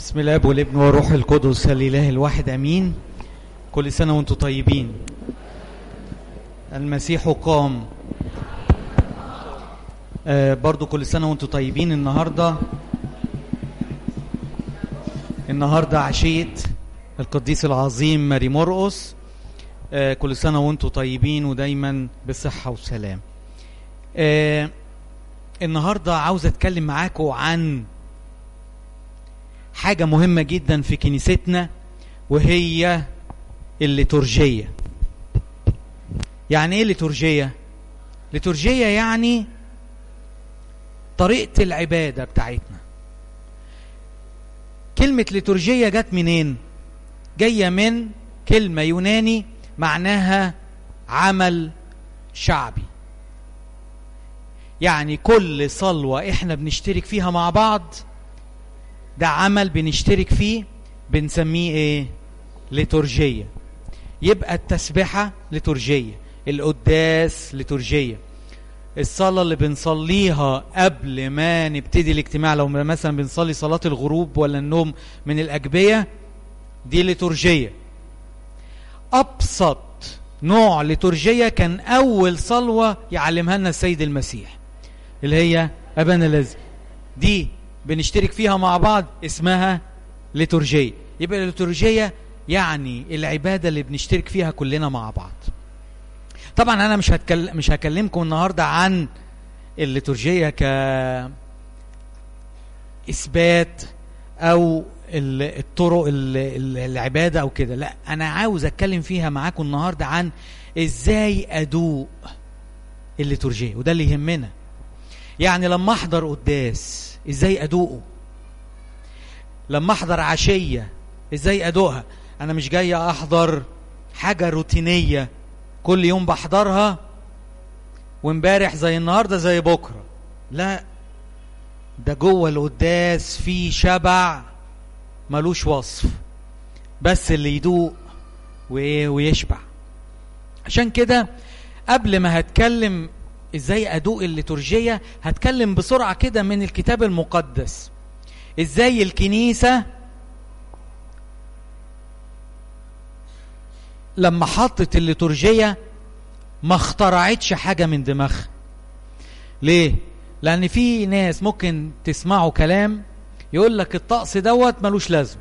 بسم الله والابن والروح القدس الاله الواحد امين كل سنه وانتم طيبين المسيح قام آه برضو كل سنه وانتم طيبين النهارده النهارده عشيه القديس العظيم ماري مرقس آه كل سنه وانتم طيبين ودايما بصحه وسلام آه النهارده عاوز اتكلم معاكم عن حاجة مهمة جدا في كنيستنا وهي الليتورجية يعني ايه ليتورجية ليتورجية يعني طريقة العبادة بتاعتنا كلمة ليتورجية جت منين جاية من كلمة يوناني معناها عمل شعبي يعني كل صلوة احنا بنشترك فيها مع بعض ده عمل بنشترك فيه بنسميه ايه ليتورجية يبقى التسبحة ليتورجية القداس ليتورجية الصلاة اللي بنصليها قبل ما نبتدي الاجتماع لو مثلا بنصلي صلاة الغروب ولا النوم من الأجبية دي ليتورجية أبسط نوع ليتورجية كان أول صلوة يعلمها لنا السيد المسيح اللي هي أبانا الذي دي بنشترك فيها مع بعض اسمها ليتورجية يبقى الليتورجية يعني العبادة اللي بنشترك فيها كلنا مع بعض طبعا انا مش هتكلم مش هكلمكم النهارده عن الليتورجية ك اثبات او الطرق العبادة او كده لا انا عاوز اتكلم فيها معاكم النهارده عن ازاي ادوق الليتورجية وده اللي يهمنا يعني لما احضر قداس ازاي ادوقه لما احضر عشية ازاي ادوقها انا مش جاي احضر حاجة روتينية كل يوم بحضرها وامبارح زي النهاردة زي بكرة لا ده جوه القداس في شبع ملوش وصف بس اللي يدوق ويشبع عشان كده قبل ما هتكلم ازاي ادوق الليتورجية هتكلم بسرعة كده من الكتاب المقدس ازاي الكنيسة لما حطت الليتورجية ما اخترعتش حاجة من دماغها ليه لان في ناس ممكن تسمعوا كلام يقول لك الطقس دوت ملوش لازم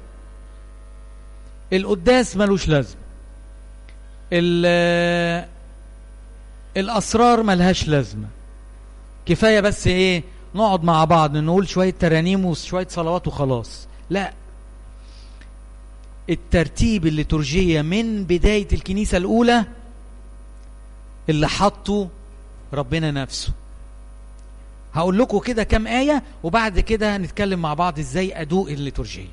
القداس ملوش لازم الاسرار ملهاش لازمه كفايه بس ايه نقعد مع بعض نقول شويه ترانيم وشويه صلوات وخلاص لا الترتيب الليتورجيه من بدايه الكنيسه الاولى اللي حطه ربنا نفسه هقول لكم كده كام ايه وبعد كده هنتكلم مع بعض ازاي ادوق الليتورجيه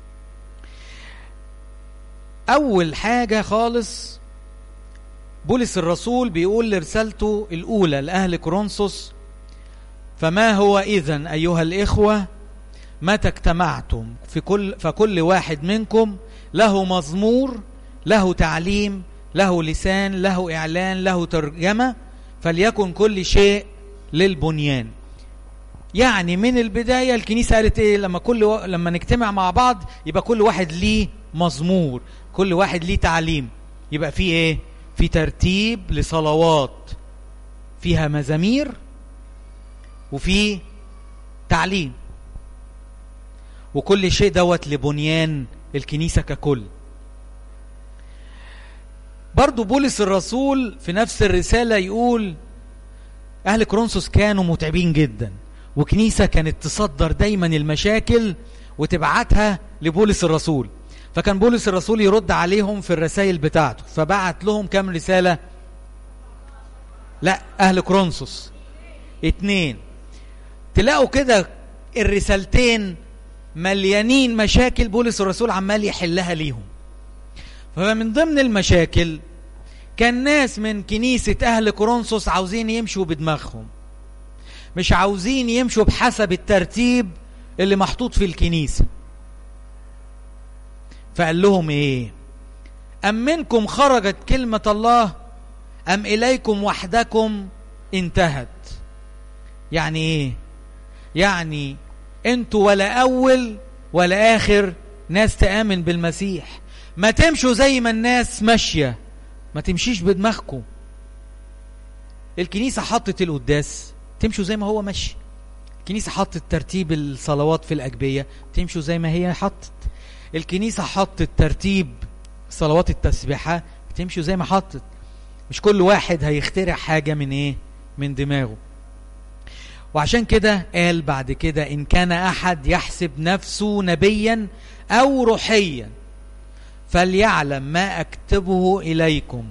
اول حاجه خالص بولس الرسول بيقول لرسالته الأولى لأهل كورنثوس فما هو إذن أيها الإخوة متى اجتمعتم في كل فكل واحد منكم له مزمور له تعليم له لسان له إعلان له ترجمة فليكن كل شيء للبنيان يعني من البداية الكنيسة قالت إيه لما كل و... لما نجتمع مع بعض يبقى كل واحد ليه مزمور كل واحد ليه تعليم يبقى فيه إيه في ترتيب لصلوات فيها مزامير وفي تعليم وكل شيء دوت لبنيان الكنيسة ككل برضو بولس الرسول في نفس الرسالة يقول أهل كرونسوس كانوا متعبين جدا وكنيسة كانت تصدر دايما المشاكل وتبعتها لبولس الرسول فكان بولس الرسول يرد عليهم في الرسائل بتاعته فبعت لهم كام رسالة لا أهل كرونسوس اتنين تلاقوا كده الرسالتين مليانين مشاكل بولس الرسول عمال يحلها ليهم فمن ضمن المشاكل كان ناس من كنيسة أهل كورنثوس عاوزين يمشوا بدماغهم مش عاوزين يمشوا بحسب الترتيب اللي محطوط في الكنيسة فقال لهم ايه أم منكم خرجت كلمة الله أم إليكم وحدكم انتهت يعني ايه يعني انتوا ولا أول ولا آخر ناس تآمن بالمسيح ما تمشوا زي ما الناس ماشية ما تمشيش بدماغكم الكنيسة حطت القداس تمشوا زي ما هو ماشي الكنيسة حطت ترتيب الصلوات في الأجبية تمشوا زي ما هي حطت الكنيسة حطت ترتيب صلوات التسبيحة تمشوا زي ما حطت مش كل واحد هيخترع حاجة من ايه من دماغه وعشان كده قال بعد كده إن كان أحد يحسب نفسه نبيا أو روحيا فليعلم ما أكتبه إليكم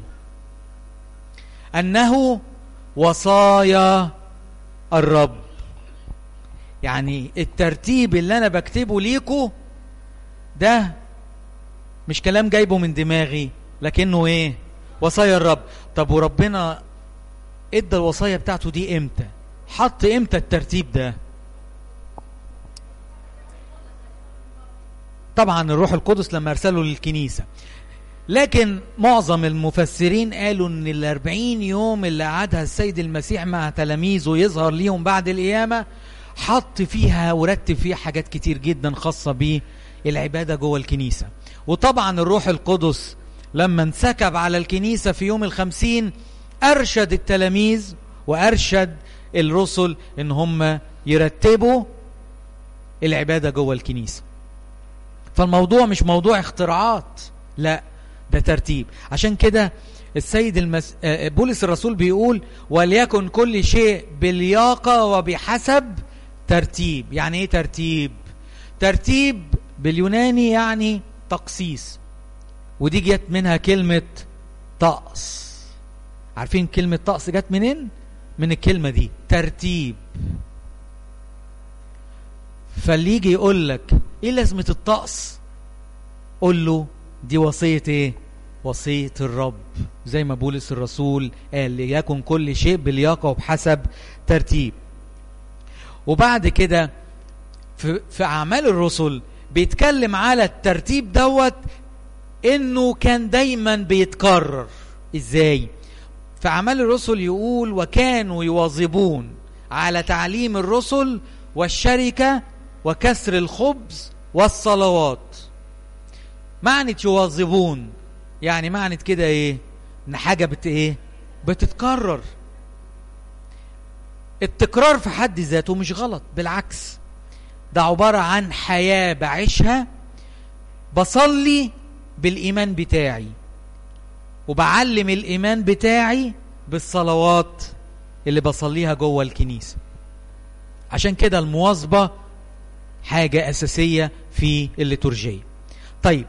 أنه وصايا الرب يعني الترتيب اللي أنا بكتبه ليكم ده مش كلام جايبه من دماغي لكنه ايه وصايا الرب طب وربنا ادى الوصايا بتاعته دي امتى حط امتى الترتيب ده طبعا الروح القدس لما ارسله للكنيسة لكن معظم المفسرين قالوا ان الاربعين يوم اللي قعدها السيد المسيح مع تلاميذه يظهر ليهم بعد القيامة حط فيها ورتب فيها حاجات كتير جدا خاصة بالعبادة جوه الكنيسة وطبعا الروح القدس لما انسكب على الكنيسة في يوم الخمسين أرشد التلاميذ وأرشد الرسل ان هم يرتبوا العبادة جوه الكنيسة فالموضوع مش موضوع اختراعات لا ده ترتيب عشان كده السيد المس... بولس الرسول بيقول وليكن كل شيء بلياقة وبحسب ترتيب يعني ايه ترتيب ترتيب باليوناني يعني تقسيس ودي جت منها كلمة طقس عارفين كلمة طقس جت منين من الكلمة دي ترتيب فاللي يجي يقول لك ايه لازمة الطقس قول له دي وصية ايه وصية الرب زي ما بولس الرسول قال ليكن كل شيء بلياقة وبحسب ترتيب وبعد كده في, في أعمال الرسل بيتكلم على الترتيب دوت انه كان دايما بيتكرر ازاي في أعمال الرسل يقول وكانوا يواظبون على تعليم الرسل والشركة وكسر الخبز والصلوات معنى يواظبون يعني معنى كده ايه ان حاجة بت ايه بتتكرر التكرار في حد ذاته مش غلط بالعكس ده عبارة عن حياة بعيشها بصلي بالإيمان بتاعي وبعلم الإيمان بتاعي بالصلوات اللي بصليها جوه الكنيسة عشان كده المواظبة حاجة أساسية في الليتورجية طيب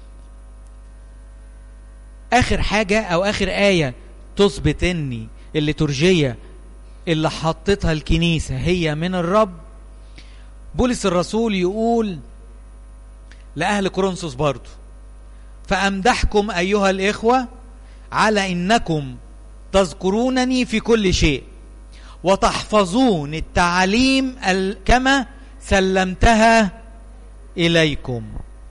آخر حاجة أو آخر آية تثبت إني الليتورجية اللي حطتها الكنيسة هي من الرب بولس الرسول يقول لأهل كورنثوس برضو فأمدحكم أيها الإخوة على إنكم تذكرونني في كل شيء وتحفظون التعاليم كما سلمتها إليكم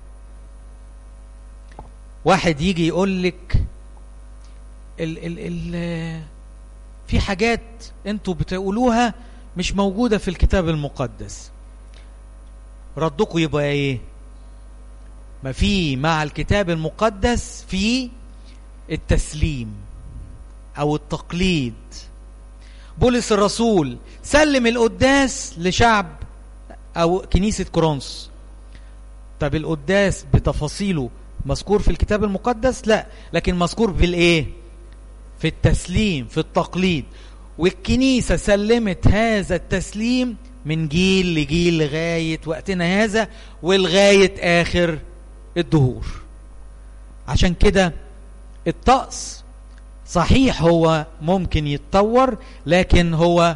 واحد يجي يقول لك ال ال ال في حاجات انتوا بتقولوها مش موجودة في الكتاب المقدس ردكم يبقى ايه ما في مع الكتاب المقدس في التسليم او التقليد بولس الرسول سلم القداس لشعب او كنيسة كورنثوس طب القداس بتفاصيله مذكور في الكتاب المقدس لا لكن مذكور بالايه في التسليم في التقليد والكنيسة سلمت هذا التسليم من جيل لجيل لغاية وقتنا هذا ولغاية آخر الدهور عشان كده الطقس صحيح هو ممكن يتطور لكن هو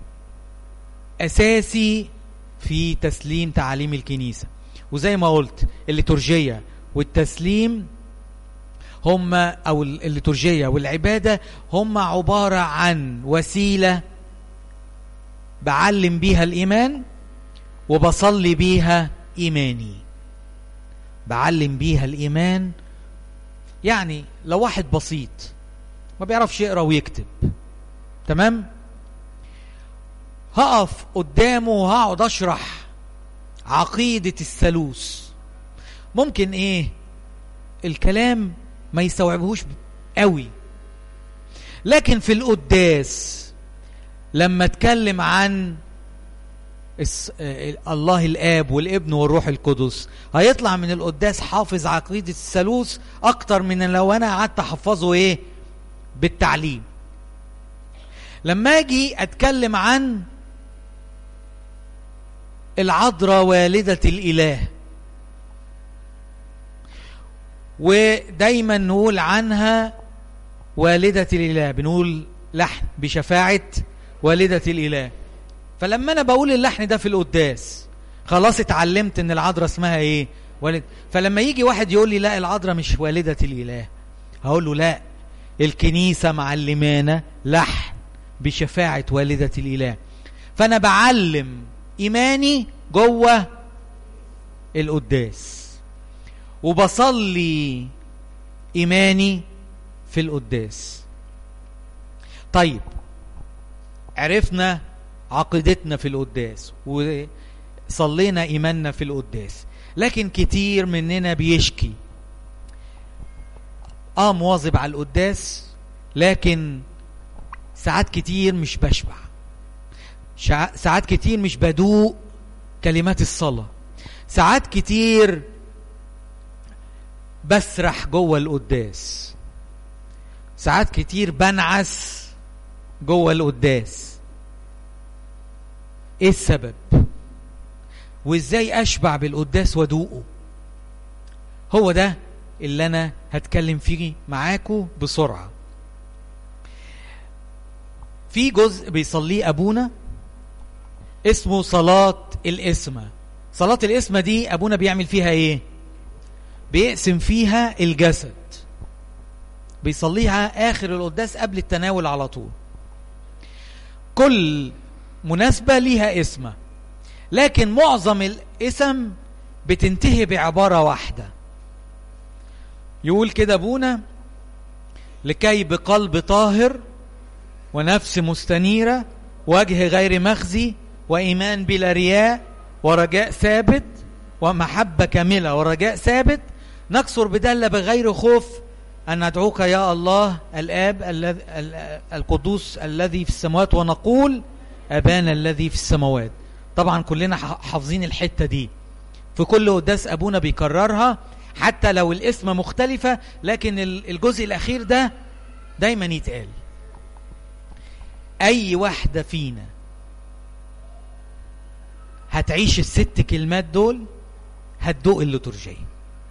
أساسي في تسليم تعاليم الكنيسة وزي ما قلت الليتورجية والتسليم هم أو الليتورجية والعبادة هم عبارة عن وسيلة بعلم بيها الإيمان وبصلي بيها إيماني بعلم بيها الإيمان يعني لو واحد بسيط ما بيعرفش يقرأ ويكتب تمام هقف قدامه وهقعد أشرح عقيدة الثالوث ممكن ايه الكلام ما يستوعبهوش قوي لكن في القداس لما اتكلم عن الله الاب والابن والروح القدس هيطلع من القداس حافظ عقيده الثالوث اكتر من لو انا قعدت احفظه ايه بالتعليم لما اجي اتكلم عن العذراء والده الاله ودايما نقول عنها والده الاله بنقول لحن بشفاعه والده الاله فلما انا بقول اللحن ده في القداس خلاص اتعلمت ان العذراء اسمها ايه والد فلما يجي واحد يقول لي لا العذراء مش والده الاله هقول له لا الكنيسه معلمانا لحن بشفاعه والده الاله فانا بعلم ايماني جوه القداس وبصلي ايماني في القداس طيب عرفنا عقيدتنا في القداس وصلينا ايماننا في القداس لكن كتير مننا بيشكي اه مواظب على القداس لكن ساعات كتير مش بشبع ساعات كتير مش بدوق كلمات الصلاة ساعات كتير بسرح جوه القداس ساعات كتير بنعس جوه القداس ايه السبب وازاي اشبع بالقداس وادوقه هو ده اللي انا هتكلم فيه معاكم بسرعه في جزء بيصليه ابونا اسمه صلاه الاسمه صلاه الاسمه دي ابونا بيعمل فيها ايه بيقسم فيها الجسد بيصليها اخر القداس قبل التناول على طول كل مناسبة ليها اسمة لكن معظم الاسم بتنتهي بعبارة واحدة يقول كده ابونا لكي بقلب طاهر ونفس مستنيرة وجه غير مخزي وإيمان بلا رياء ورجاء ثابت ومحبة كاملة ورجاء ثابت نكسر بدلة بغير خوف أن ندعوك يا الله الآب القدوس الذي في السماوات ونقول أبانا الذي في السماوات طبعا كلنا حافظين الحتة دي في كل قداس أبونا بيكررها حتى لو الاسم مختلفة لكن الجزء الأخير ده دايما يتقال أي واحدة فينا هتعيش الست كلمات دول هتدوق الليتورجية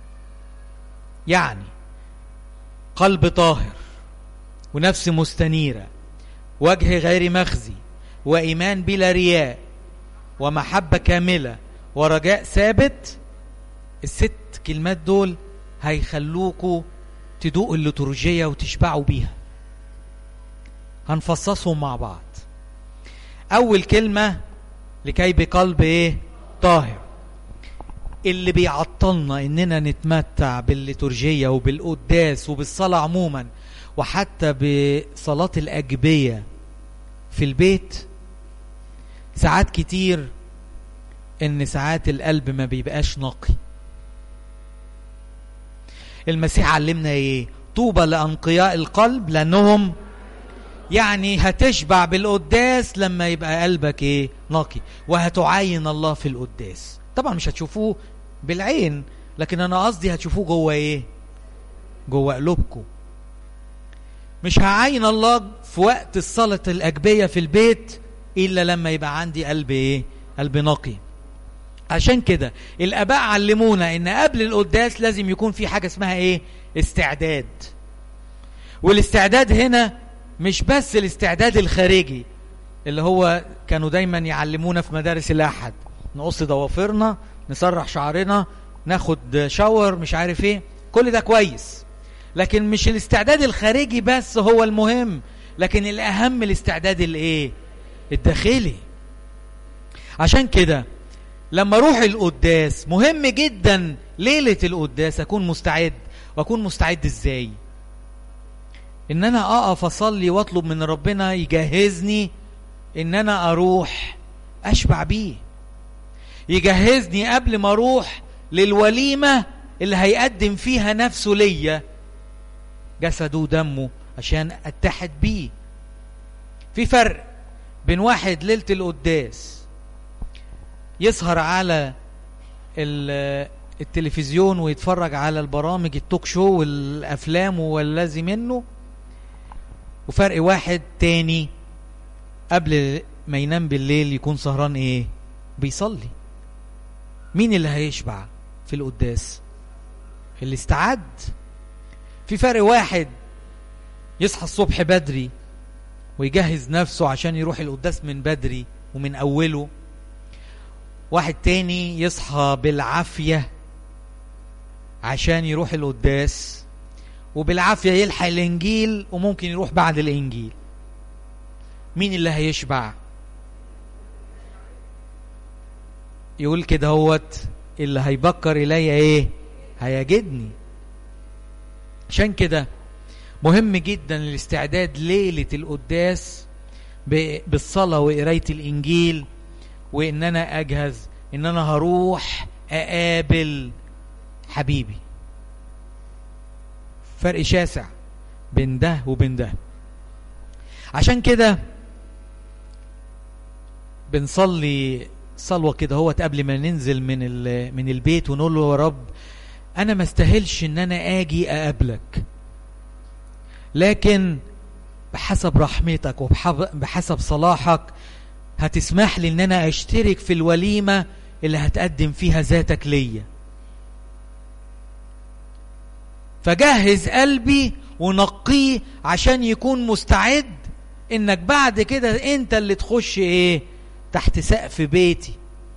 يعني قلب طاهر ونفس مستنيرة وجه غير مخزي وإيمان بلا رياء ومحبة كاملة ورجاء ثابت الست كلمات دول هيخلوكوا تدوقوا الليتورجية وتشبعوا بيها هنفصصهم مع بعض أول كلمة لكي بقلب إيه طاهر اللي بيعطلنا إننا نتمتع بالليتورجية وبالقداس وبالصلاة عموما وحتى بصلاة الأجبية في البيت ساعات كتير ان ساعات القلب ما بيبقاش نقي المسيح علمنا ايه طوبى لانقياء القلب لانهم يعني هتشبع بالقداس لما يبقى قلبك ايه نقي وهتعاين الله في القداس طبعا مش هتشوفوه بالعين لكن انا قصدي هتشوفوه جوه ايه جوه قلوبكم مش هعاين الله في وقت الصلاة الأجبية في البيت إلا لما يبقى عندي قلب إيه؟ قلب نقي. عشان كده الآباء علمونا إن قبل القداس لازم يكون في حاجة اسمها إيه؟ استعداد. والاستعداد هنا مش بس الاستعداد الخارجي اللي هو كانوا دايما يعلمونا في مدارس الأحد نقص ضوافرنا نسرح شعرنا ناخد شاور مش عارف ايه كل ده كويس لكن مش الاستعداد الخارجي بس هو المهم لكن الاهم الاستعداد الايه الداخلي عشان كده لما اروح القداس مهم جدا ليله القداس اكون مستعد واكون مستعد ازاي ان انا اقف اصلي واطلب من ربنا يجهزني ان انا اروح اشبع بيه يجهزني قبل ما اروح للوليمه اللي هيقدم فيها نفسه ليا جسده ودمه عشان اتحد بيه في فرق بين واحد ليلة القداس يسهر على التلفزيون ويتفرج على البرامج التوك شو والافلام والذي منه وفرق واحد تاني قبل ما ينام بالليل يكون سهران ايه بيصلي مين اللي هيشبع في القداس اللي استعد في فرق واحد يصحى الصبح بدري ويجهز نفسه عشان يروح القداس من بدري ومن اوله واحد تاني يصحى بالعافية عشان يروح القداس وبالعافية يلحق الإنجيل وممكن يروح بعد الإنجيل مين اللي هيشبع يقول كده هوت اللي هيبكر إلي إيه هيجدني عشان كده مهم جدا الاستعداد ليلة القداس بالصلاة وقراية الإنجيل وإن أنا أجهز إن أنا هروح أقابل حبيبي فرق شاسع بين ده وبين ده عشان كده بنصلي صلوة كده هو قبل ما ننزل من من البيت ونقول له يا رب أنا ما استاهلش إن أنا آجي أقابلك لكن بحسب رحمتك وبحسب صلاحك هتسمح لي ان انا اشترك في الوليمة اللي هتقدم فيها ذاتك ليا فجهز قلبي ونقيه عشان يكون مستعد انك بعد كده انت اللي تخش ايه تحت سقف بيتي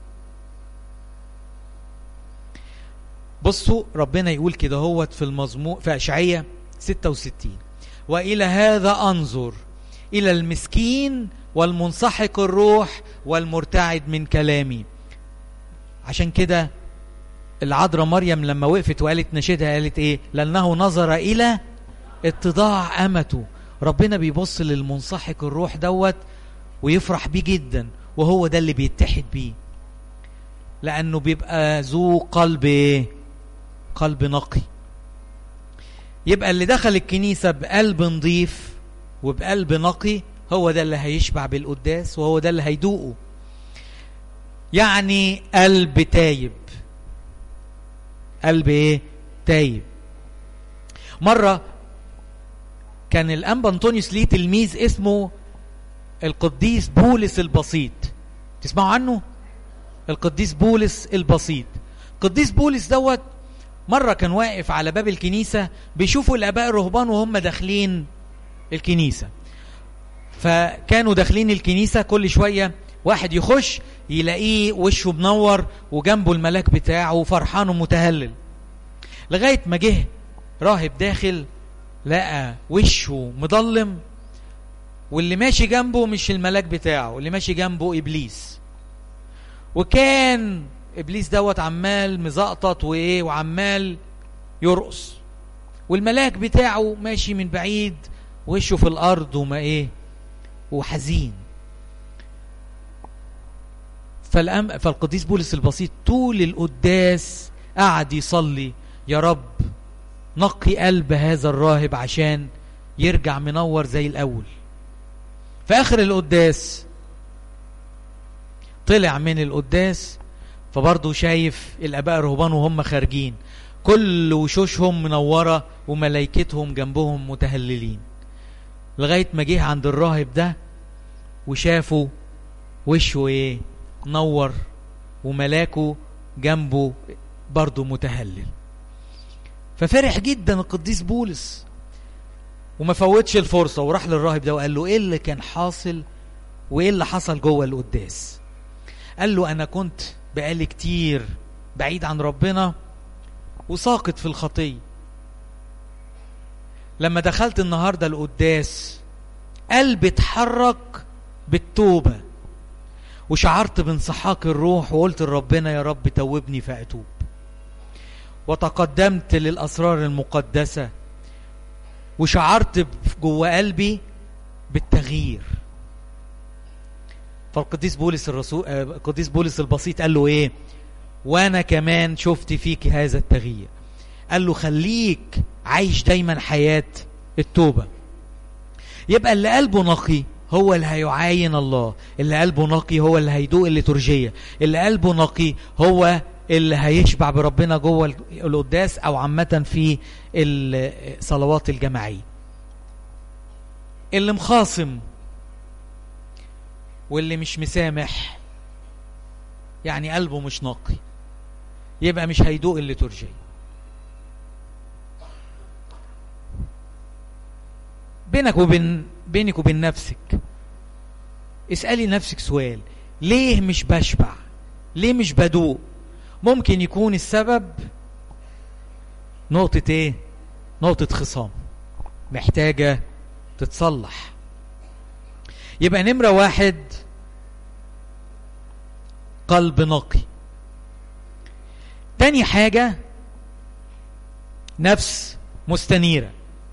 بصوا ربنا يقول كده هوت في المزمور في اشعياء 66 والى هذا انظر الى المسكين والمنسحق الروح والمرتعد من كلامي عشان كده العذراء مريم لما وقفت وقالت نشيدها قالت ايه لانه نظر الى اتضاع امته ربنا بيبص للمنسحق الروح دوت ويفرح بيه جدا وهو ده اللي بيتحد بيه لانه بيبقى ذو قلب ايه قلب نقي يبقى اللي دخل الكنيسه بقلب نظيف وبقلب نقي هو ده اللي هيشبع بالقداس وهو ده اللي هيدوقه يعني قلب تايب قلب ايه تايب مرة كان الأنبا أنطونيوس ليه تلميذ اسمه القديس بولس البسيط تسمعوا عنه القديس بولس البسيط القديس بولس دوت مرة كان واقف على باب الكنيسة بيشوفوا الآباء الرهبان وهم داخلين الكنيسة فكانوا داخلين الكنيسة كل شوية واحد يخش يلاقيه وشه منور وجنبه الملاك بتاعه فرحان ومتهلل لغاية ما جه راهب داخل لقى وشه مضلم واللي ماشي جنبه مش الملاك بتاعه اللي ماشي جنبه إبليس وكان إبليس دوت عمال مزقطط وإيه وعمال يرقص والملاك بتاعه ماشي من بعيد وشه في الأرض وما إيه وحزين فالأم فالقديس بولس البسيط طول القداس قعد يصلي يا رب نقي قلب هذا الراهب عشان يرجع منور زي الأول في آخر القداس طلع من القداس فبرضه شايف الآباء الرهبان وهم خارجين كل وشوشهم منورة وملائكتهم جنبهم متهللين لغاية ما جه عند الراهب ده وشافه وشه ايه نور وملاكه جنبه برضه متهلل ففرح جدا القديس بولس وما فوتش الفرصة وراح للراهب ده وقال له ايه اللي كان حاصل وايه اللي حصل جوه القداس قال له انا كنت بقالي كتير بعيد عن ربنا وساقط في الخطيه لما دخلت النهارده القداس قلبي اتحرك بالتوبه وشعرت بانسحاق الروح وقلت لربنا يا رب توبني فاتوب وتقدمت للاسرار المقدسه وشعرت جوه قلبي بالتغيير فالقديس بولس الرسول القديس بولس البسيط قال له ايه وانا كمان شفت فيك هذا التغيير قال له خليك عايش دايما حياة التوبة يبقى اللي قلبه نقي هو اللي هيعاين الله اللي قلبه نقي هو اللي هيدوق الليتورجية اللي قلبه نقي هو اللي هيشبع بربنا جوه القداس او عامة في الصلوات الجماعية اللي مخاصم واللي مش مسامح يعني قلبه مش نقي يبقى مش هيدوق الليتورجية بينك وبين بينك وبين نفسك اسألي نفسك سؤال ليه مش بشبع ليه مش بدوق ممكن يكون السبب نقطة ايه نقطة خصام محتاجة تتصلح يبقى نمرة واحد قلب نقي تاني حاجة نفس مستنيرة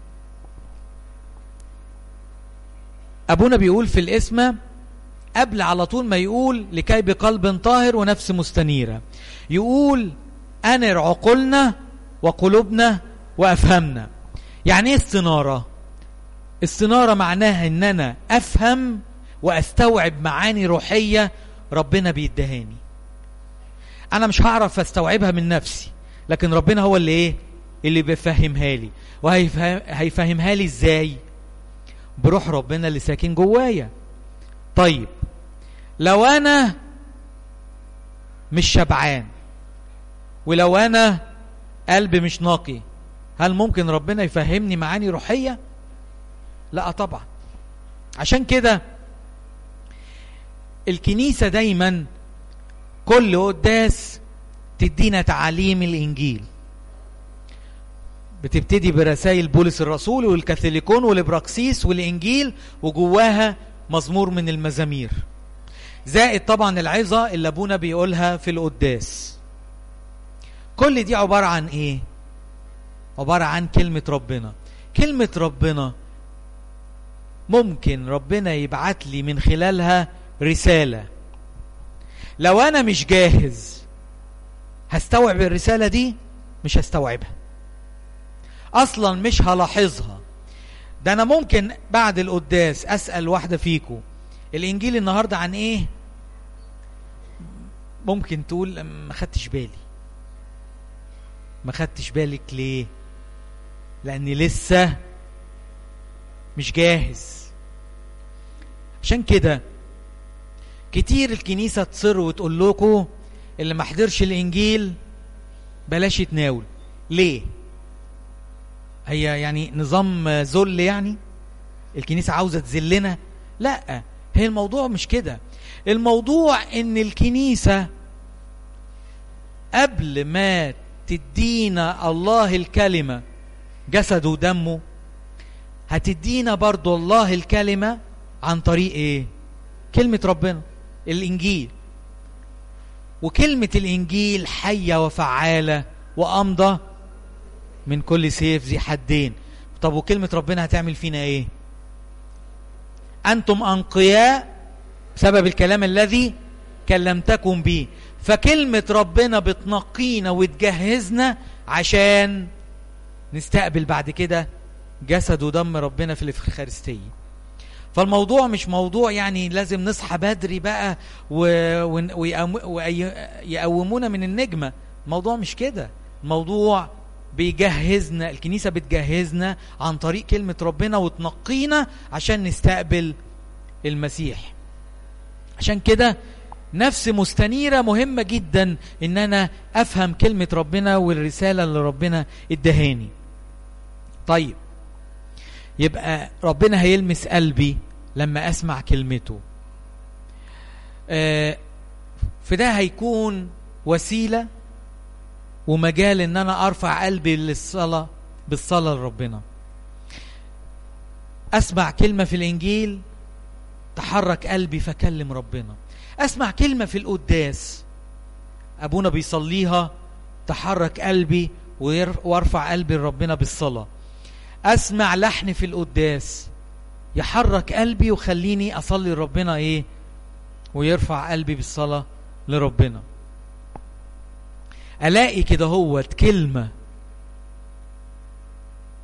أبونا بيقول في الاسم قبل على طول ما يقول لكي بقلب طاهر ونفس مستنيرة يقول أنر عقولنا وقلوبنا وأفهمنا يعني ايه استنارة استنارة معناها ان انا افهم واستوعب معاني روحية ربنا بيدهاني انا مش هعرف استوعبها من نفسي لكن ربنا هو اللي ايه اللي بيفهمها لي وهيفهمها لي ازاي بروح ربنا اللي ساكن جوايا طيب لو انا مش شبعان ولو انا قلبي مش نقي هل ممكن ربنا يفهمني معاني روحية لا طبعا عشان كده الكنيسة دايما كل قداس تدينا تعاليم الإنجيل بتبتدي برسائل بولس الرسول والكاثوليكون والابراكسيس والإنجيل وجواها مزمور من المزامير زائد طبعا العظة اللي أبونا بيقولها في القداس كل دي عبارة عن إيه؟ عبارة عن كلمة ربنا كلمة ربنا ممكن ربنا يبعت لي من خلالها رسالة لو أنا مش جاهز هستوعب الرسالة دي مش هستوعبها أصلا مش هلاحظها ده أنا ممكن بعد القداس أسأل واحدة فيكم الإنجيل النهاردة عن إيه ممكن تقول ما خدتش بالي ما خدتش بالك ليه لأني لسه مش جاهز عشان كده كتير الكنيسة تصر وتقول لكم اللي ما حضرش الإنجيل بلاش يتناول ليه هي يعني نظام ذل يعني الكنيسة عاوزة تذلنا لا هي الموضوع مش كده الموضوع ان الكنيسة قبل ما تدينا الله الكلمة جسده ودمه هتدينا برضو الله الكلمة عن طريق ايه كلمة ربنا الانجيل وكلمة الانجيل حية وفعالة وامضى من كل سيف ذي حدين طب وكلمة ربنا هتعمل فينا ايه انتم انقياء بسبب الكلام الذي كلمتكم به فكلمة ربنا بتنقينا وتجهزنا عشان نستقبل بعد كده جسد ودم ربنا في الإفخارستية فالموضوع مش موضوع يعني لازم نصحى بدري بقى ويقومونا من النجمة الموضوع مش كده الموضوع بيجهزنا الكنيسة بتجهزنا عن طريق كلمة ربنا وتنقينا عشان نستقبل المسيح عشان كده نفس مستنيرة مهمة جدا ان انا افهم كلمة ربنا والرسالة اللي ربنا ادهاني طيب يبقى ربنا هيلمس قلبي لما اسمع كلمته آه فده هيكون وسيلة ومجال ان انا ارفع قلبي للصلاة بالصلاة لربنا اسمع كلمة في الانجيل تحرك قلبي فكلم ربنا اسمع كلمة في القداس ابونا بيصليها تحرك قلبي وارفع قلبي لربنا بالصلاة اسمع لحن في القداس يحرك قلبي وخليني اصلي لربنا ايه ويرفع قلبي بالصلاة لربنا الاقي كده هوت كلمة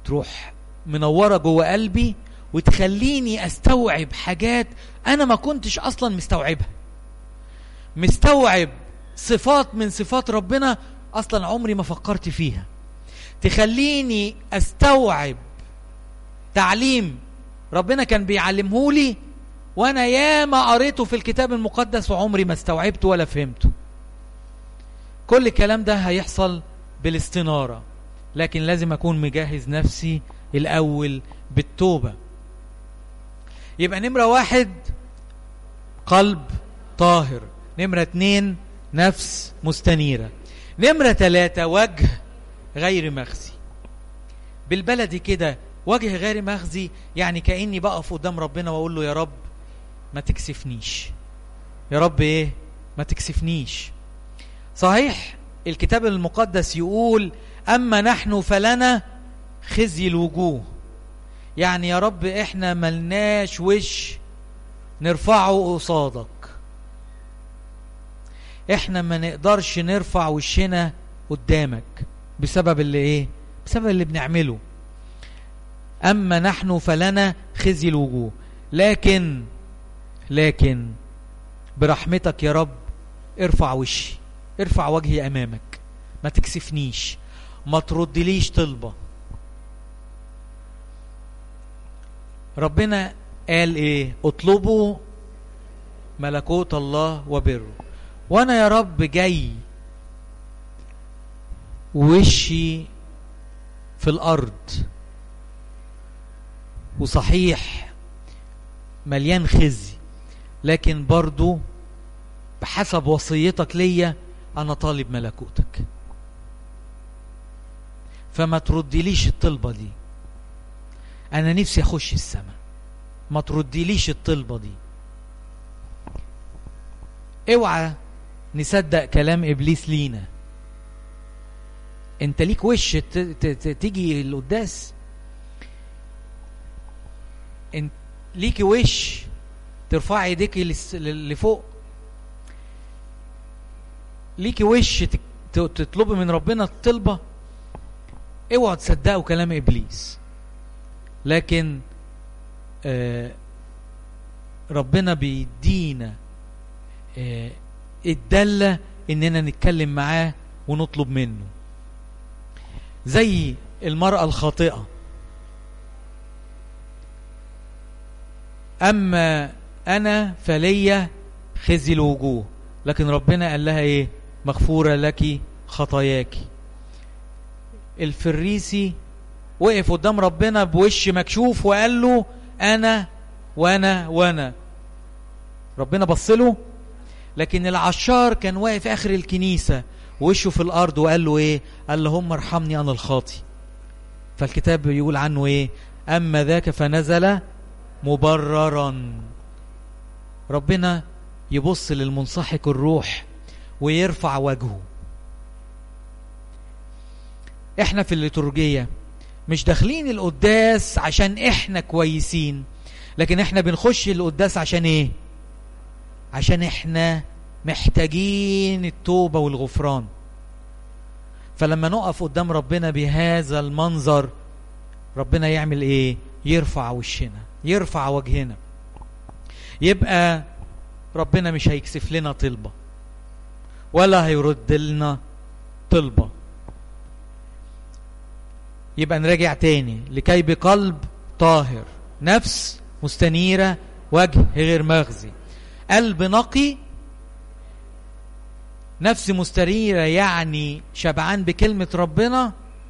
تروح منوره جوه قلبي وتخليني استوعب حاجات انا ما كنتش اصلا مستوعبها مستوعب صفات من صفات ربنا اصلا عمري ما فكرت فيها تخليني استوعب تعليم ربنا كان بيعلمهولي وانا ياما قريته في الكتاب المقدس وعمري ما استوعبته ولا فهمته كل الكلام ده هيحصل بالاستنارة لكن لازم اكون مجهز نفسي الاول بالتوبة يبقى نمرة واحد قلب طاهر نمرة اتنين نفس مستنيرة نمرة تلاتة وجه غير مخزي بالبلدي كده وجه غير مخزي يعني كأني بقف قدام ربنا واقول له يا رب ما تكسفنيش يا رب ايه ما تكسفنيش صحيح الكتاب المقدس يقول اما نحن فلنا خزي الوجوه يعني يا رب احنا ملناش وش نرفعه قصادك احنا ما نقدرش نرفع وشنا قدامك بسبب اللي ايه بسبب اللي بنعمله اما نحن فلنا خزي الوجوه لكن لكن برحمتك يا رب ارفع وشي ارفع وجهي امامك ما تكسفنيش ما تردليش طلبة ربنا قال ايه اطلبوا ملكوت الله وبره وانا يا رب جاي وشي في الارض وصحيح مليان خزي لكن برضو بحسب وصيتك ليا انا طالب ملكوتك فما تردليش الطلبة دي انا نفسي اخش السماء ما تردليش الطلبة دي اوعى نصدق كلام ابليس لينا انت ليك وش تيجي القداس انت ليكي وش ترفعي ايديكي لفوق ليكي وش تطلبي من ربنا الطلبه اوعوا تصدقوا كلام ابليس لكن آه ربنا بيدينا آه الدله اننا نتكلم معاه ونطلب منه زي المراه الخاطئه اما انا فليا خزي الوجوه لكن ربنا قال لها ايه مغفوره لك خطاياك الفريسي وقف قدام ربنا بوش مكشوف وقال له انا وانا وانا ربنا بص له لكن العشار كان واقف اخر الكنيسه وشه في الارض وقال له ايه قال له هم ارحمني انا الخاطي فالكتاب بيقول عنه ايه اما ذاك فنزل مبررا ربنا يبص للمنسحق الروح ويرفع وجهه احنا في الليتورجية مش داخلين القداس عشان احنا كويسين لكن احنا بنخش القداس عشان ايه عشان احنا محتاجين التوبة والغفران فلما نقف قدام ربنا بهذا المنظر ربنا يعمل ايه يرفع وشنا يرفع وجهنا يبقى ربنا مش هيكسف لنا طلبة ولا هيرد لنا طلبة يبقى نراجع تاني لكي بقلب طاهر نفس مستنيرة وجه غير مغزي قلب نقي نفس مستنيرة يعني شبعان بكلمة ربنا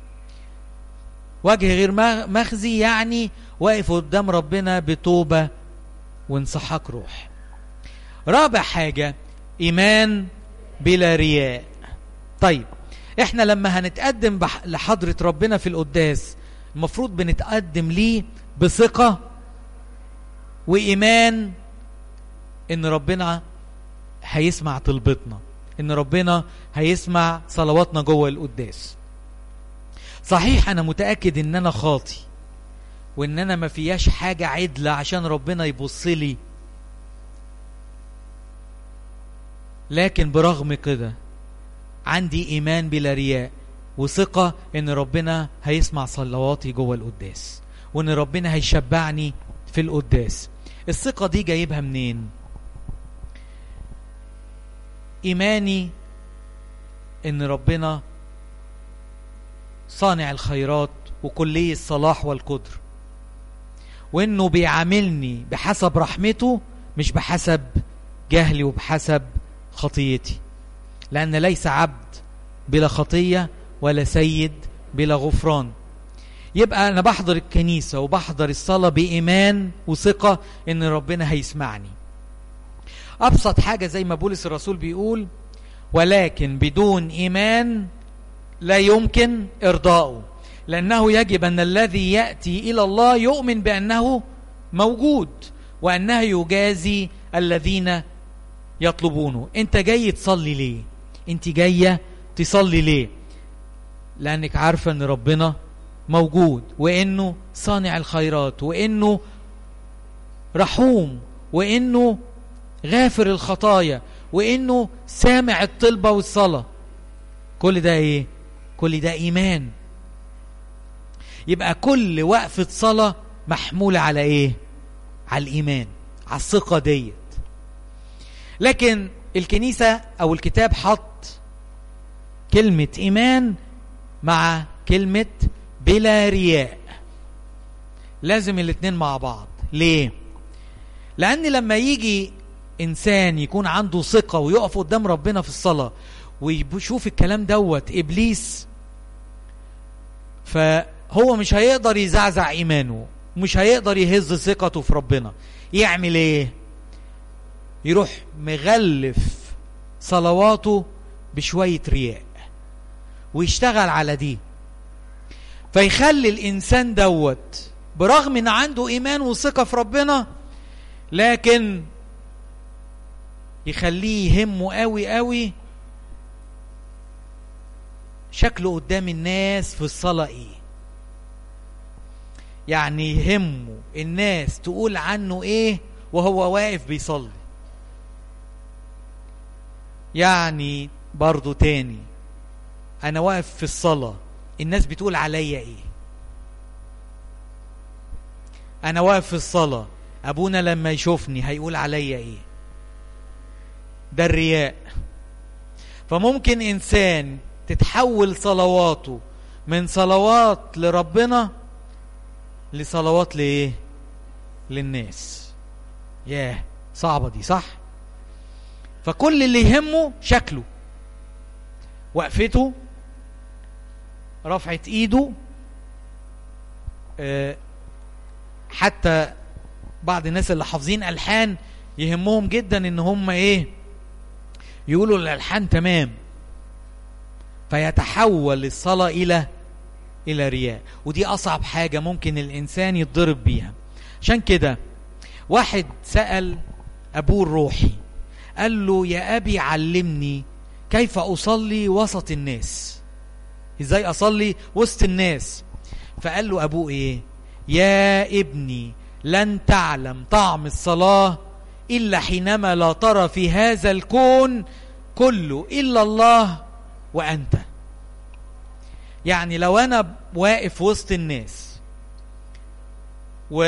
وجه غير مخزي يعني واقف قدام ربنا بتوبة وانصحاك روح رابع حاجة إيمان بلا رياء طيب احنا لما هنتقدم لحضرة ربنا في القداس المفروض بنتقدم ليه بثقة وإيمان إن ربنا هيسمع طلبتنا إن ربنا هيسمع صلواتنا جوه القداس صحيح أنا متأكد إن أنا خاطي وإن أنا ما فياش حاجة عدلة عشان ربنا يبص لي لكن برغم كده عندي إيمان بلا رياء وثقة ان ربنا هيسمع صلواتي جوه القداس وان ربنا هيشبعني في القداس الثقة دي جايبها منين ايماني ان ربنا صانع الخيرات وكلي الصلاح والقدر وانه بيعاملني بحسب رحمته مش بحسب جهلي وبحسب خطيتي لان ليس عبد بلا خطيه ولا سيد بلا غفران يبقى انا بحضر الكنيسه وبحضر الصلاه بايمان وثقه ان ربنا هيسمعني ابسط حاجه زي ما بولس الرسول بيقول ولكن بدون ايمان لا يمكن ارضاؤه لانه يجب ان الذي ياتي الى الله يؤمن بانه موجود وانه يجازي الذين يطلبونه انت جاي تصلي ليه انت جايه تصلي ليه لانك عارفه ان ربنا موجود وانه صانع الخيرات وانه رحوم وانه غافر الخطايا وانه سامع الطلبه والصلاه كل ده ايه كل ده ايمان يبقى كل وقفه صلاه محموله على ايه على الايمان على الثقه ديت لكن الكنيسه او الكتاب حط كلمه ايمان مع كلمه بلا رياء لازم الاتنين مع بعض ليه لان لما يجي انسان يكون عنده ثقه ويقف قدام ربنا في الصلاه ويشوف الكلام دوت ابليس فهو مش هيقدر يزعزع ايمانه مش هيقدر يهز ثقته في ربنا يعمل ايه يروح مغلف صلواته بشويه رياء ويشتغل على دي فيخلي الانسان دوت برغم ان عنده ايمان وثقه في ربنا لكن يخليه يهمه قوي قوي شكله قدام الناس في الصلاة ايه يعني يهمه الناس تقول عنه ايه وهو واقف بيصلي يعني برضو تاني انا واقف في الصلاة الناس بتقول عليا ايه انا واقف في الصلاة ابونا لما يشوفني هيقول عليا ايه ده الرياء فممكن انسان تتحول صلواته من صلوات لربنا لصلوات لايه للناس ياه صعبة دي صح فكل اللي يهمه شكله وقفته رفعة ايده أه حتى بعض الناس اللي حافظين الحان يهمهم جدا ان هم ايه يقولوا الالحان تمام فيتحول الصلاه الى الى رياء ودي اصعب حاجه ممكن الانسان يتضرب بيها عشان كده واحد سال ابوه الروحي قال له يا ابي علمني كيف اصلي وسط الناس ازاي اصلي وسط الناس فقال له ابوه ايه يا ابني لن تعلم طعم الصلاه الا حينما لا ترى في هذا الكون كله الا الله وانت يعني لو انا واقف وسط الناس و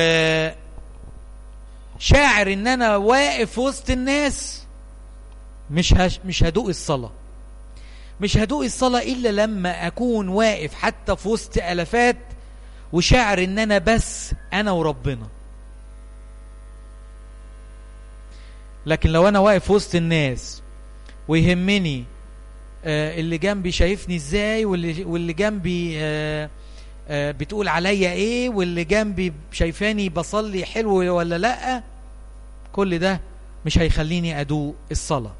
شاعر ان انا واقف وسط الناس مش هش مش هدوق الصلاه مش هدوق الصلاه الا لما اكون واقف حتى في وسط الافات وشاعر ان انا بس انا وربنا لكن لو انا واقف وسط الناس ويهمني آه اللي جنبي شايفني ازاي واللي واللي جنبي آه آه بتقول عليا ايه واللي جنبي شايفاني بصلي حلو ولا لا كل ده مش هيخليني ادوق الصلاه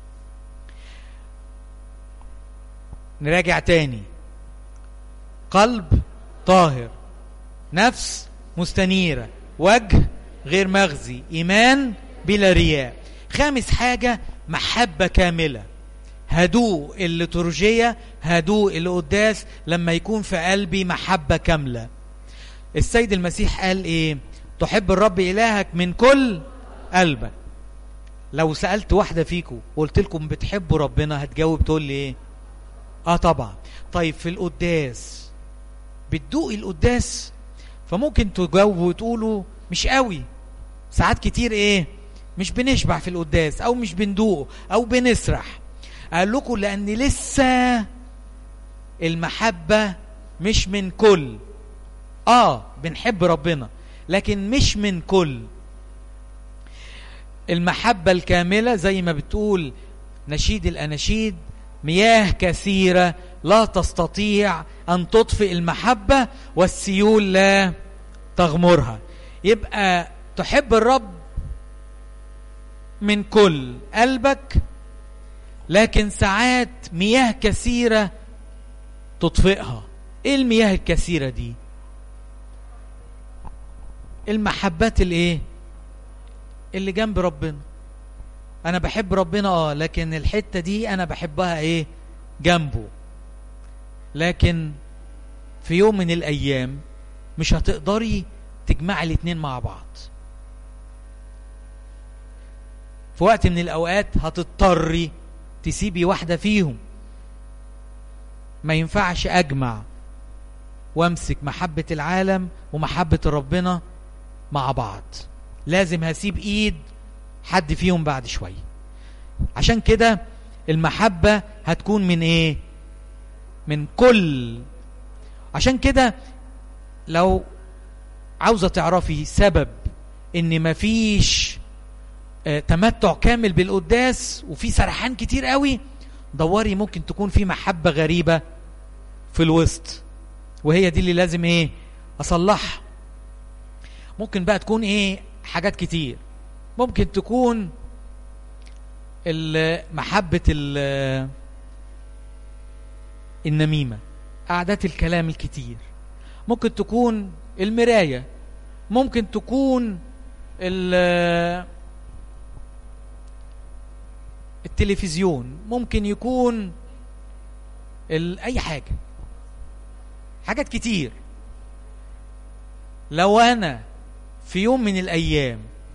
نراجع تاني قلب طاهر نفس مستنيره وجه غير مغزي ايمان بلا رياء خامس حاجه محبه كامله هدوء الليتورجية هدوء القداس لما يكون في قلبي محبة كاملة السيد المسيح قال ايه تحب الرب إلهك من كل قلبك لو سألت واحدة فيكم وقلت لكم بتحبوا ربنا هتجاوب تقول لي ايه اه طبعا طيب في القداس بتدوقي القداس فممكن تجاوبوا وتقولوا مش قوي ساعات كتير ايه مش بنشبع في القداس او مش بندوقه او بنسرح قال لكم لان لسه المحبة مش من كل اه بنحب ربنا لكن مش من كل المحبة الكاملة زي ما بتقول نشيد الأناشيد مياه كثيرة لا تستطيع أن تطفئ المحبة والسيول لا تغمرها يبقى تحب الرب من كل قلبك لكن ساعات مياه كثيرة تطفئها ايه المياه الكثيرة دي المحبات الايه اللي جنب ربنا انا بحب ربنا اه لكن الحتة دي انا بحبها ايه جنبه لكن في يوم من الايام مش هتقدري تجمعي الاتنين مع بعض في وقت من الاوقات هتضطري تسيبي واحدة فيهم ما ينفعش اجمع وامسك محبة العالم ومحبة ربنا مع بعض لازم هسيب ايد حد فيهم بعد شوية عشان كده المحبة هتكون من ايه من كل عشان كده لو عاوزة تعرفي سبب ان مفيش آه تمتع كامل بالقداس وفي سرحان كتير قوي دوري ممكن تكون في محبة غريبة في الوسط وهي دي اللي لازم ايه اصلحها ممكن بقى تكون ايه حاجات كتير ممكن تكون محبة النميمة قعدات الكلام الكتير ممكن تكون المراية ممكن تكون التلفزيون ممكن يكون اي حاجة حاجات كتير لو انا في يوم من الايام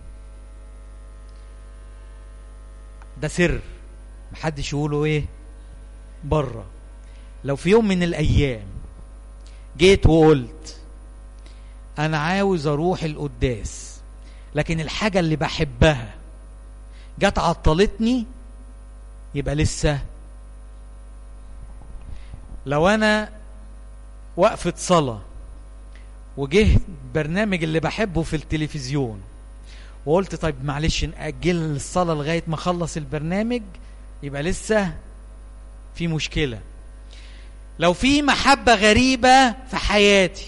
ده سر محدش يقوله ايه بره لو في يوم من الايام جيت وقلت انا عاوز اروح القداس لكن الحاجه اللي بحبها جت عطلتني يبقى لسه لو انا وقفه صلاه وجه برنامج اللي بحبه في التلفزيون وقلت طيب معلش نأجل الصلاة لغاية ما أخلص البرنامج يبقى لسه في مشكلة لو في محبة غريبة في حياتي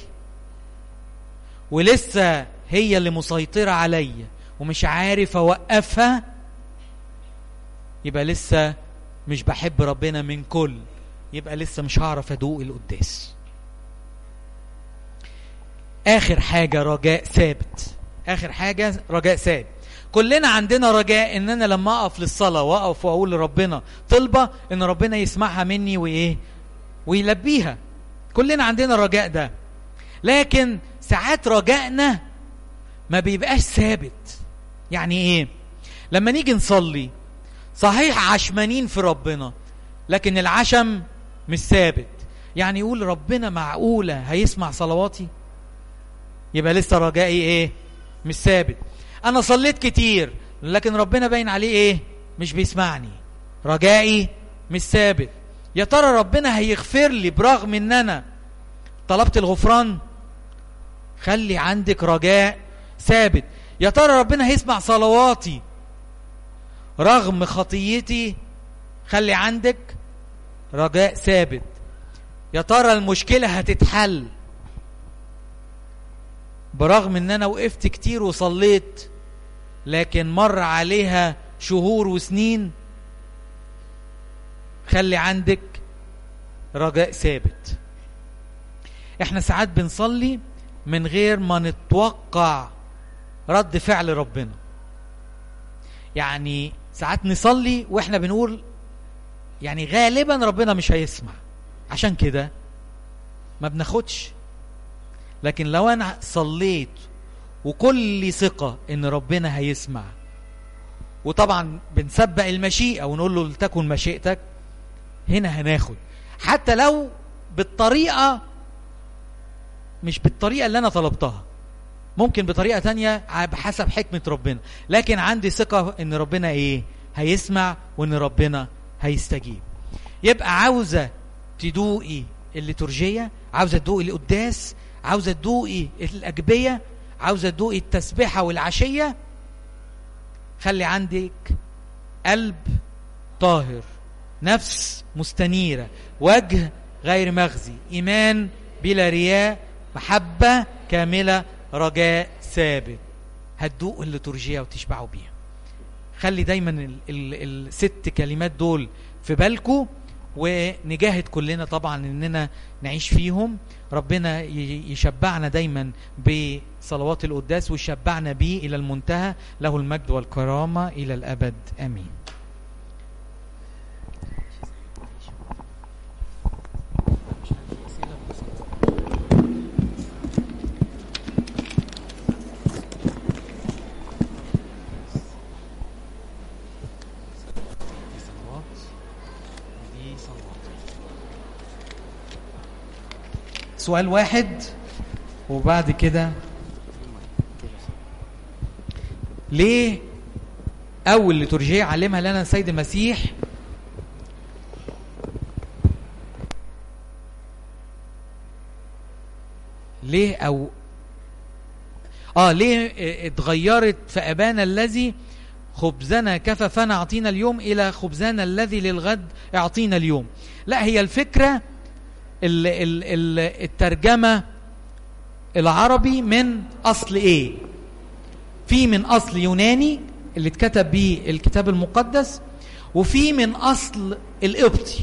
ولسه هي اللي مسيطرة عليا ومش عارف أوقفها يبقى لسه مش بحب ربنا من كل يبقى لسه مش هعرف أدوق القداس آخر حاجة رجاء ثابت اخر حاجه رجاء ثابت كلنا عندنا رجاء ان انا لما اقف للصلاه واقف واقول لربنا طلبه ان ربنا يسمعها مني وايه ويلبيها كلنا عندنا الرجاء ده لكن ساعات رجائنا ما بيبقاش ثابت يعني ايه لما نيجي نصلي صحيح عشمانين في ربنا لكن العشم مش ثابت يعني يقول ربنا معقوله هيسمع صلواتي يبقى لسه رجائي ايه مش ثابت انا صليت كتير لكن ربنا باين عليه ايه مش بيسمعني رجائي مش ثابت يا ترى ربنا هيغفر لي برغم ان انا طلبت الغفران خلي عندك رجاء ثابت يا ترى ربنا هيسمع صلواتي رغم خطيتي خلي عندك رجاء ثابت يا ترى المشكلة هتتحل برغم ان انا وقفت كتير وصليت لكن مر عليها شهور وسنين خلي عندك رجاء ثابت احنا ساعات بنصلي من غير ما نتوقع رد فعل ربنا يعني ساعات نصلي واحنا بنقول يعني غالبا ربنا مش هيسمع عشان كده ما بناخدش لكن لو انا صليت وكل ثقة ان ربنا هيسمع وطبعا بنسبق المشيئة ونقول له لتكن مشيئتك هنا هناخد حتى لو بالطريقة مش بالطريقة اللي أنا طلبتها ممكن بطريقة تانية بحسب حكمة ربنا لكن عندي ثقة ان ربنا ايه هيسمع وان ربنا هيستجيب يبقى عاوزة تدوقي الليتورجية عاوزة تدوقي القداس عاوزة تدوقي الأجبية عاوزة تدوقي التسبيحة والعشية خلي عندك قلب طاهر نفس مستنيرة وجه غير مغزي إيمان بلا رياء محبة كاملة رجاء ثابت هتدوق الليتورجية وتشبعوا بيها خلي دايما ال ال الست كلمات دول في بالكم ونجاهد كلنا طبعا اننا نعيش فيهم ربنا يشبعنا دايما بصلوات القداس ويشبعنا بيه الى المنتهى له المجد والكرامه الى الابد امين سؤال واحد وبعد كده ليه أول ليتورجية علمها لنا السيد المسيح ليه أو آه ليه اتغيرت في أبانا الذي خبزنا كففنا أعطينا اليوم إلى خبزنا الذي للغد أعطينا اليوم لا هي الفكرة ال ال ال الترجمة العربي من أصل إيه في من أصل يوناني اللي اتكتب به الكتاب المقدس وفي من أصل القبطي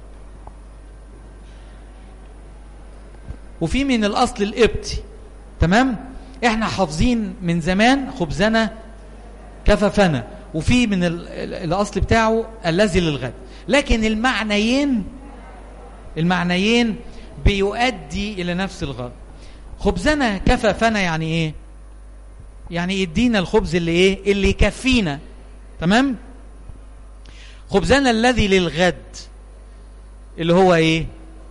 وفي من الأصل القبطي تمام احنا حافظين من زمان خبزنا كففنا وفي من الأصل بتاعه الذي للغد لكن المعنيين المعنيين بيؤدي إلى نفس الغرض خبزنا كففنا يعني إيه يعني يدينا الخبز اللي إيه اللي يكفينا تمام خبزنا الذي للغد اللي هو إيه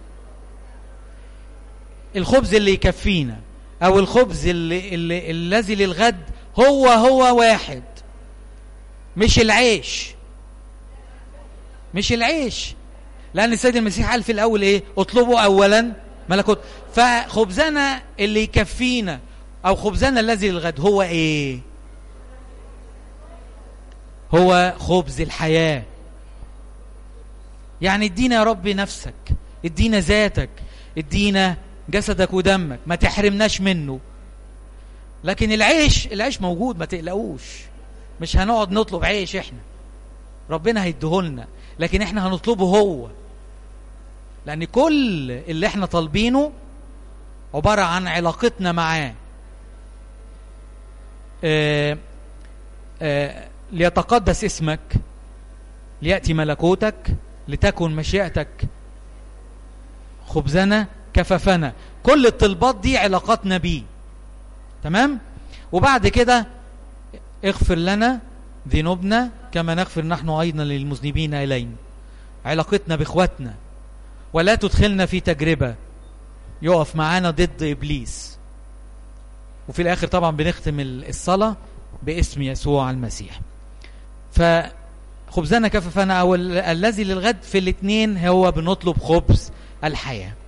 الخبز اللي يكفينا أو الخبز اللي, اللي الذي للغد هو هو واحد مش العيش مش العيش لأن السيد المسيح قال في الأول إيه اطلبوا أولا ملكوت فخبزنا اللي يكفينا أو خبزنا الذي للغد هو إيه هو خبز الحياة يعني ادينا يا رب نفسك ادينا ذاتك ادينا جسدك ودمك ما تحرمناش منه لكن العيش العيش موجود ما تقلقوش مش هنقعد نطلب عيش احنا ربنا هيديهولنا لكن احنا هنطلبه هو لان كل اللي احنا طالبينه عبارة عن علاقتنا معاه آه آه ليتقدس اسمك ليأتي ملكوتك لتكن مشيئتك خبزنا كففنا كل الطلبات دي علاقاتنا بيه تمام وبعد كده اغفر لنا ذنوبنا كما نغفر نحن أيضا للمذنبين إلينا علاقتنا بإخواتنا ولا تدخلنا في تجربة يقف معانا ضد إبليس وفي الآخر طبعا بنختم الصلاة باسم يسوع المسيح فخبزنا كففنا أو الذي للغد في الاثنين هو بنطلب خبز الحياه